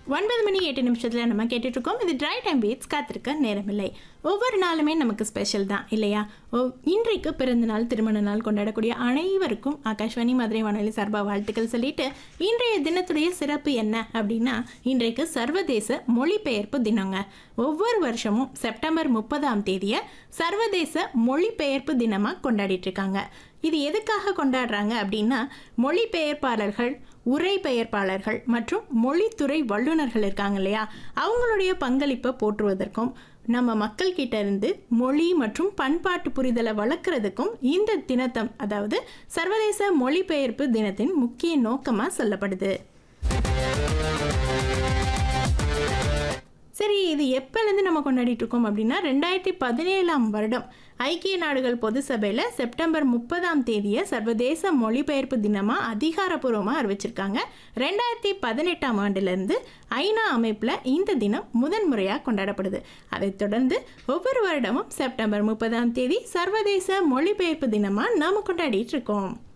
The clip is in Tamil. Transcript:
ஒன்பது மணி எட்டு நிமிஷத்தில் நம்ம கேட்டுட்டு இருக்கோம் இது ட்ரை டைம் பீட்ஸ் காத்திருக்க நேரமில்லை ஒவ்வொரு நாளுமே நமக்கு ஸ்பெஷல் தான் இல்லையா ஓ இன்றைக்கு பிறந்த நாள் திருமண நாள் கொண்டாடக்கூடிய அனைவருக்கும் ஆகாஷ்வாணி மதுரை வானொலி சார்பாக வாழ்த்துக்கள் சொல்லிட்டு இன்றைய தினத்துடைய சிறப்பு என்ன அப்படின்னா இன்றைக்கு சர்வதேச மொழிபெயர்ப்பு தினங்க ஒவ்வொரு வருஷமும் செப்டம்பர் முப்பதாம் தேதியை சர்வதேச மொழிபெயர்ப்பு தினமாக கொண்டாடிட்டு இருக்காங்க இது எதுக்காக கொண்டாடுறாங்க அப்படின்னா மொழிபெயர்ப்பாளர்கள் உரை பெயர்ப்பாளர்கள் மற்றும் மொழித்துறை வல்லுநர்கள் இருக்காங்க இல்லையா அவங்களுடைய பங்களிப்பை போற்றுவதற்கும் நம்ம மக்கள் கிட்ட இருந்து மொழி மற்றும் பண்பாட்டு புரிதலை வளர்க்குறதுக்கும் இந்த தினத்தம் அதாவது சர்வதேச மொழிபெயர்ப்பு தினத்தின் முக்கிய நோக்கமாக சொல்லப்படுது சரி இது எப்போலேருந்து நம்ம கொண்டாடிட்டு இருக்கோம் அப்படின்னா ரெண்டாயிரத்தி பதினேழாம் வருடம் ஐக்கிய நாடுகள் பொது சபையில் செப்டம்பர் முப்பதாம் தேதியை சர்வதேச மொழிபெயர்ப்பு தினமாக அதிகாரப்பூர்வமாக அறிவிச்சிருக்காங்க ரெண்டாயிரத்தி பதினெட்டாம் ஆண்டிலிருந்து ஐநா அமைப்பில் இந்த தினம் முதன்முறையாக கொண்டாடப்படுது அதைத் தொடர்ந்து ஒவ்வொரு வருடமும் செப்டம்பர் முப்பதாம் தேதி சர்வதேச மொழிபெயர்ப்பு தினமாக நாம் கொண்டாடிட்டு இருக்கோம்